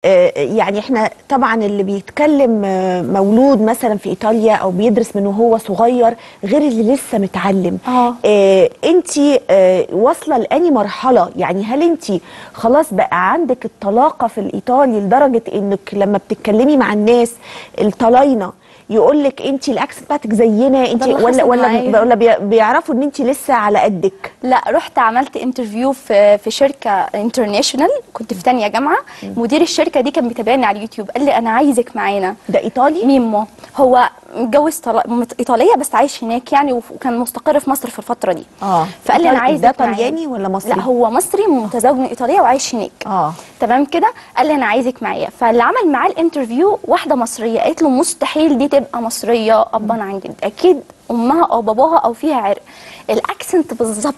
آه، يعني احنا طبعا اللي بيتكلم آه، مولود مثلا في ايطاليا او بيدرس من وهو صغير غير اللي لسه متعلم اه. انت واصله لاني مرحله يعني هل انت خلاص بقى عندك الطلاقه في الايطالي لدرجه انك لما بتتكلمي مع الناس الطلاينه يقول لك انت الاكسنت بتاعتك زينا انت ده اللي ولا حصل ولا معايا. ولا بي- بيعرفوا ان انت لسه على قدك لا رحت عملت انترفيو في في شركه انترناشونال كنت في تانية جامعه مدير الشركه دي كان بيتابعني على اليوتيوب قال لي انا عايزك معانا ده ايطالي ميمو هو متجوز طلا- مت- ايطاليه بس عايش هناك يعني وف- وكان مستقر في مصر في الفتره دي اه فقال لي انا إيطالي- عايزك ده معايا. طلياني ولا مصري لا هو مصري متزوج من ايطاليا وعايش هناك اه تمام كده قال لي انا عايزك معايا فاللي عمل معاه الانترفيو واحده مصريه قالت له مستحيل دي تبقى مصريه ابا عن جد اكيد امها او باباها او فيها عرق الاكسنت بالظبط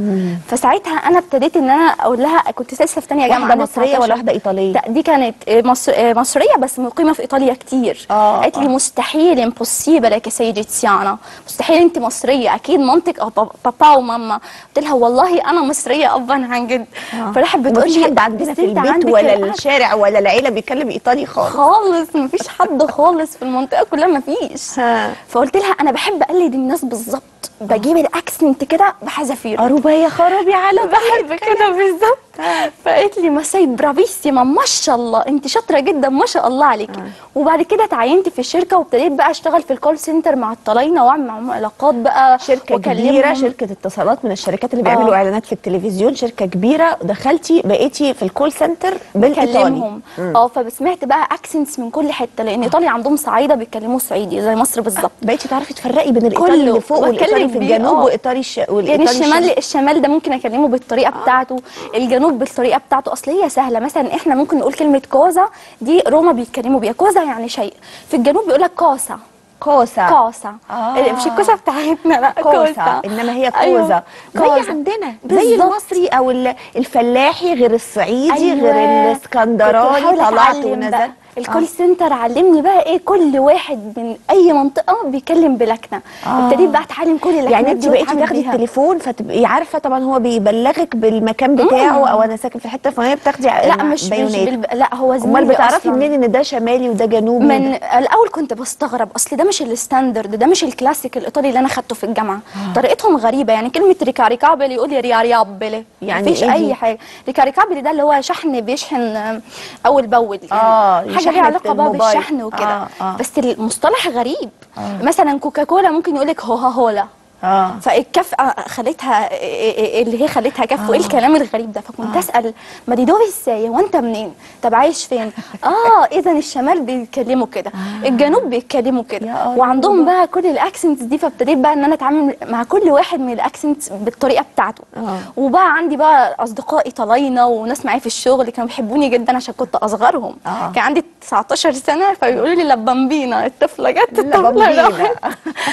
فساعتها انا ابتديت ان انا اقول لها كنت لسه في ثانيه جامعه واحده عندي مصريه 19 ولا واحده ايطاليه لا دي كانت مصر مصريه بس مقيمه في ايطاليا كتير آه، قالت لي آه. مستحيل امبوسيبل يا سيدي تيانا مستحيل انت مصريه اكيد مامتك او بابا- بابا وماما قلت لها والله انا مصريه ابا عن جد فراحت بتقول مفيش لي حد عندنا بس في انت البيت عندك ولا الأهل. الشارع ولا العيله بيتكلم ايطالي خالص خالص مفيش حد خالص في المنطقه كلها مفيش ها. فقلت لها انا بحب اقلد الناس بالظبط بجيب الاكسنت كده بحذافيره أروبا يا خرابي على بحب كده بالظبط فقالت لي مساي برافيسيما ما شاء الله انت شاطره جدا ما شاء الله عليكي وبعد كده تعينت في الشركه وابتديت بقى اشتغل في الكول سنتر مع الطلاينه واعمل معاهم علاقات بقى شركه وأكلمهم. كبيره شركه اتصالات من الشركات اللي بيعملوا آه. اعلانات في التلفزيون شركه كبيره دخلتي بقيتي في الكول سنتر بالايطالي بكلمهم اه فسمعت بقى اكسنتس من كل حته لان ايطاليا عندهم صعايده بيتكلموا صعيدي زي مصر بالظبط بقيتي تعرفي تفرقي بين الايطالي كله. اللي فوق والايطالي وأتكلم في بيه، الجنوب آه. وايطالي الش... يعني والايطالي الشمال الشمال ده ممكن اكلمه بالطريقه بتاعته الجنوب بالطريقه بتاعته اصل هي سهله مثلا احنا ممكن نقول كلمه كوزا دي روما بيتكلموا بيها كوزا يعني شيء في الجنوب بيقول لك كوسا كوسا كوسا آه. مش الكوسه بتاعتنا لا كوسا كوسا انما هي أيوة، كوزا زي كوزا. عندنا زي بالظبط. المصري او ال- الفلاحي غير الصعيدي أيوة. غير كنت الاسكندراني بحاول طلعت أتعلم ونزلت بقى. الكول سنتر علمني بقى ايه كل واحد من اي منطقه بيتكلم بلكنه آه. ابتديت بقى اتعلم كل اللكنات يعني انت دي بقيتي وأتعامل تاخدي بيها. التليفون فتبقي عارفه طبعا هو بيبلغك بالمكان بتاعه او انا ساكن في الحته الفلانيه بتاخدي لا مش مش بيانات بالب... لا هو زميلي امال بتعرفي أصلاً. منين ان ده شمالي وده جنوبي من الاول كنت بستغرب اصل ده مش الستاندرد ده مش الكلاسيك الايطالي اللي انا خدته في الجامعه طريقتهم غريبه يعني كلمه ريكاريكابلي يقول لي رياريابلي يعني مفيش إيه دي؟ اي حاجه ريكاريكابلي ده اللي هو شحن بيشحن آه، اول باول يعني آه، حاجه شحن ليها علاقه بقى الموبايل. بالشحن وكده آه، آه. بس المصطلح غريب مثلا كوكاكولا ممكن يقول لك هوها هولا اه فالكف آه، خلتها إيه- اللي هي خلتها كف وايه الكلام الغريب ده فكنت اسال ما دي دوي ازاي هو انت منين طب عايش فين اه اذا الشمال بيتكلموا كده الجنوب بيتكلموا يا كده الله. وعندهم بقى كل الاكسنتس دي فابتديت بقى ان انا اتعامل مع كل واحد من الاكسنتس بالطريقه بتاعته آه. وبقى عندي بقى اصدقائي طلاينه وناس معايا في الشغل كانوا بيحبوني جدا عشان كنت اصغرهم آه. كان عندي 19 سنه فبيقولوا لي لبامبينا الطفله جت الطفله لبامبينا. راحت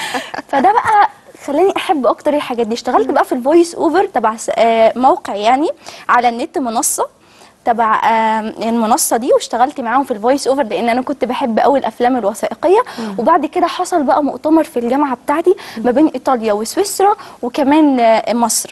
فده بقى خلاني احب اكتر الحاجات دي اشتغلت بقى في الفويس اوفر تبع س- آه، موقع يعني على النت منصه تبع آه، المنصه دي واشتغلت معاهم في الفويس اوفر لان انا كنت بحب قوي الافلام الوثائقيه وبعد كده حصل بقى مؤتمر في الجامعه بتاعتي ما بين ايطاليا وسويسرا وكمان آه، مصر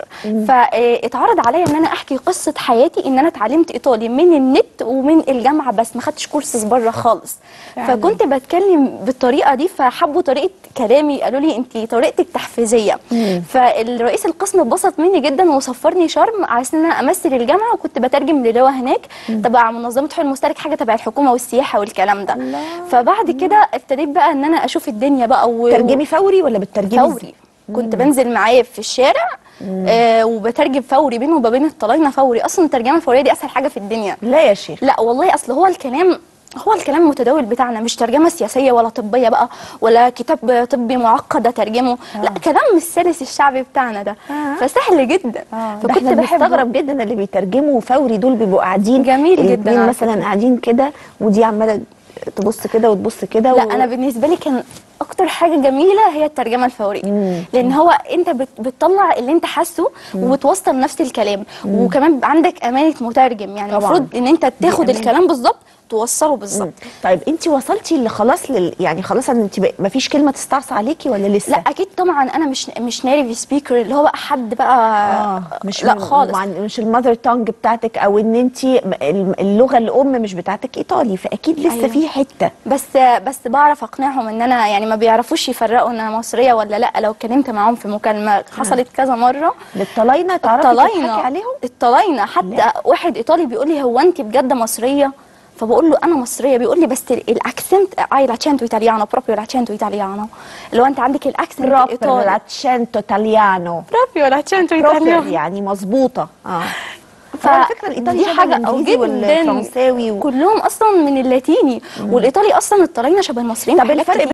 فاتعرض عليا ان انا احكي قصه حياتي ان انا اتعلمت ايطالي من النت ومن الجامعه بس ما خدتش كورسز بره خالص فعلاً. فكنت بتكلم بالطريقه دي فحبوا طريقه كلامي قالوا لي انت طريقتك تحفيزيه فالرئيس القسم اتبسط مني جدا وسفرني شرم على اساس ان انا امثل الجامعه وكنت بترجم للغه هناك تبع منظمه حقوق المشترك حاجه تبع الحكومه والسياحه والكلام ده الله. فبعد كده ابتديت بقى ان انا اشوف الدنيا بقى و... ترجمي فوري ولا بترجمي فوري كنت بنزل معايا في الشارع آه وبترجم فوري بينه وبين الطلاينه فوري اصلا الترجمه الفوريه دي اسهل حاجه في الدنيا لا يا شيخ لا والله اصل هو الكلام هو الكلام المتداول بتاعنا مش ترجمه سياسيه ولا طبيه بقى ولا كتاب طبي معقد اترجمه لا كلام السلس الشعبي بتاعنا ده آه. فسهل جدا فكنت احنا بنستغرب جدا اللي بيترجموا فوري دول بيبقوا قاعدين جميل جدا الاتنين على مثلا قاعدين كده ودي عماله تبص كده وتبص كده لا و... انا بالنسبه لي كان اكتر حاجه جميله هي الترجمه الفوريه لان هو انت بت- بتطلع اللي انت حاسه وتوصل نفس الكلام وكمان بيبقى عندك امانه مترجم يعني طبعاً. المفروض ان انت تاخد أمانة. الكلام بالظبط توصله بالظبط طيب انت وصلتي اللي خلاص لل... يعني خلاص ان انت ما فيش كلمه تستعصى عليكي ولا لسه لا اكيد طبعا انا مش مش نيتيف سبيكر اللي هو بقى حد بقى اه مش لا من- خالص مع- مش المذر تونج بتاعتك او ان انت اللغه الام مش بتاعتك ايطالي فاكيد لسه أيوة. في حته بس بس بعرف اقنعهم ان انا يعني ما بيعرفوش يفرقوا ان انا مصريه ولا لا لو اتكلمت معاهم في مكالمه حصلت كذا مره للطلاينه تعرفي تضحكي عليهم الطلاينه حتى لا. واحد ايطالي بيقول لي هو انت بجد مصريه فبقول له انا مصريه بيقول لي بس ال- الاكسنت اي l'accento italiano proprio l'accento italiano اللي هو انت عندك الاكسنت بروبر الايطالي لاتشنتو تاليانو proprio l'accento بروبر italiano يعني مظبوطه اه ف- على فكره الايطالي دي شبه حاجه او الانجليزي جدا والفرنساوي و... كلهم اصلا من اللاتيني والايطالي اصلا الطلاينه شبه المصريين طب في حاجات الفرق كتير.